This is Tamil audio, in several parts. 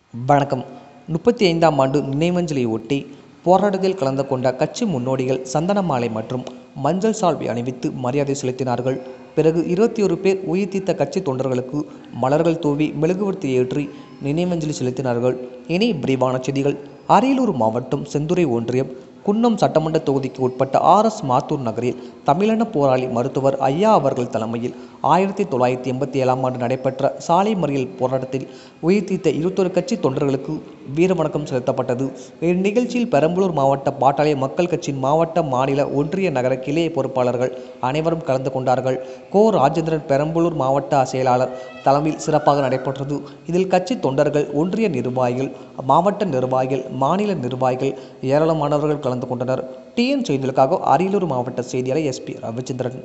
வணக்கம் முப்பத்தி ஐந்தாம் ஆண்டு நினைவஞ்சலியை ஒட்டி போராட்டத்தில் கலந்து கொண்ட கட்சி முன்னோடிகள் சந்தன மாலை மற்றும் மஞ்சள் சால்வை அணிவித்து மரியாதை செலுத்தினார்கள் பிறகு இருபத்தி ஒரு பேர் உயிர்த்தீர்த்த கட்சி தொண்டர்களுக்கு மலர்கள் தூவி மெழுகுவர்த்தி ஏற்றி நினைவஞ்சலி செலுத்தினார்கள் இனி விரிவான செய்திகள் அரியலூர் மாவட்டம் செந்துறை ஒன்றியம் குன்னம் சட்டமன்ற தொகுதிக்கு உட்பட்ட ஆர்எஸ் மாத்தூர் நகரில் தமிழின போராளி மருத்துவர் ஐயா அவர்கள் தலைமையில் ஆயிரத்தி தொள்ளாயிரத்தி எண்பத்தி ஏழாம் ஆண்டு நடைபெற்ற சாலை மறியல் போராட்டத்தில் உயிர்த்தீர்த்த இருபத்தொரு கட்சி தொண்டர்களுக்கு வீரவணக்கம் செலுத்தப்பட்டது இந்நிகழ்ச்சியில் பெரம்பலூர் மாவட்ட பாட்டாளி மக்கள் கட்சியின் மாவட்ட மாநில ஒன்றிய நகர கிளை பொறுப்பாளர்கள் அனைவரும் கலந்து கொண்டார்கள் கோ ராஜேந்திரன் பெரம்பலூர் மாவட்ட செயலாளர் தலைமையில் சிறப்பாக நடைபெற்றது இதில் கட்சி தொண்டர்கள் ஒன்றிய நிர்வாகிகள் மாவட்ட நிர்வாகிகள் மாநில நிர்வாகிகள் ஏராளமானவர்கள் கலந்து கொண்டனர் டிஎன் செய்திகளுக்காக அரியலூர் மாவட்ட செய்தியாளர் எஸ்பி ரவிச்சந்திரன்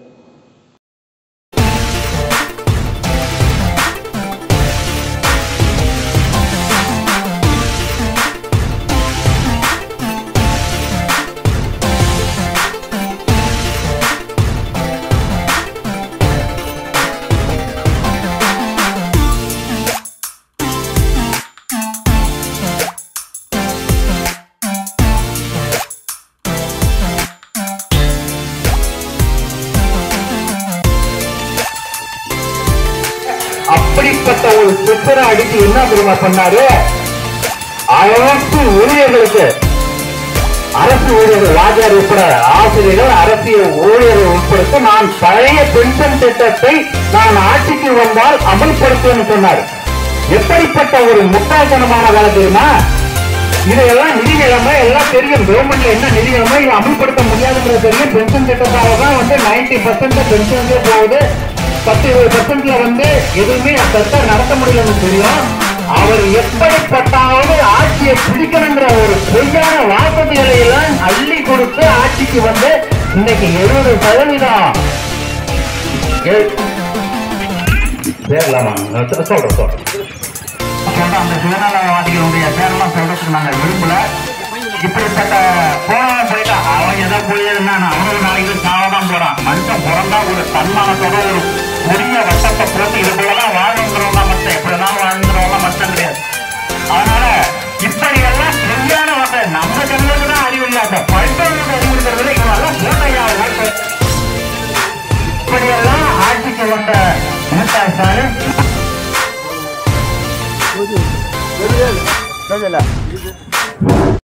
அப்படிப்பட்ட ஒரு சித்திர அடித்து என்ன தெரியுமா பண்ணாரு அரசு ஊழியர்களுக்கு அரசு ஊழியர்கள் வாஜார் உட்பட ஆசிரியர்கள் அரசியல் ஊழியர்கள் உட்படுத்த நான் பழைய பென்ஷன் திட்டத்தை நான் ஆட்சிக்கு வந்தால் அமல்படுத்துவேன் சொன்னார் எப்படிப்பட்ட ஒரு முட்டாள்தனமான வேலை தெரியுமா இதையெல்லாம் நிதிக்கிழமை எல்லாம் தெரியும் கவர்மெண்ட்ல என்ன நிதிக்கிழமை இதை அமல்படுத்த முடியாதுன்றது தெரியும் பென்ஷன் திட்டத்தால தான் வந்து நைன்டி பர்சன்ட் பென்ஷன்ஸே போகுது பத்து இருபது பர்சன்ட்ல வந்து எதுவுமே பெருசா நடத்த முடியலன்னு தெரியும் அவர் எப்படிப்பட்டாவது ஆட்சியை பிடிக்கணுங்கிற ஒரு பொய்யான வாக்குறுதிகளை எல்லாம் அள்ளி கொடுத்து ஆட்சிக்கு வந்து இன்னைக்கு எழுபது சதவீதம் ஏ- பேரலாமா சொல்றேன் சொல்றேன் சொல்ற அந்த சுயநலவாதிகளுடைய பேரெல்லாம் சொல்றதுக்கு நாங்க விரும்பல இப்படிப்பட்ட போனவன் போயிட்டான் அவன் எதை போயிருந்தா அவனுக்கு நாளைக்கு சாவதான் போறான் மனுஷன் பிறந்தா ஒரு தன்மானத்தோட ஒரு பெரிய வட்டத்தை போட்டு இதுக்குள்ளதான் வாழ்ந்துறவங்க மச்சம் எப்படிதான் வாழ்ந்துறவங்க மச்சம் கிடையாது அதனால இப்படி எல்லாம் சரியான வகை நம்ம கண்ணுக்கு தான்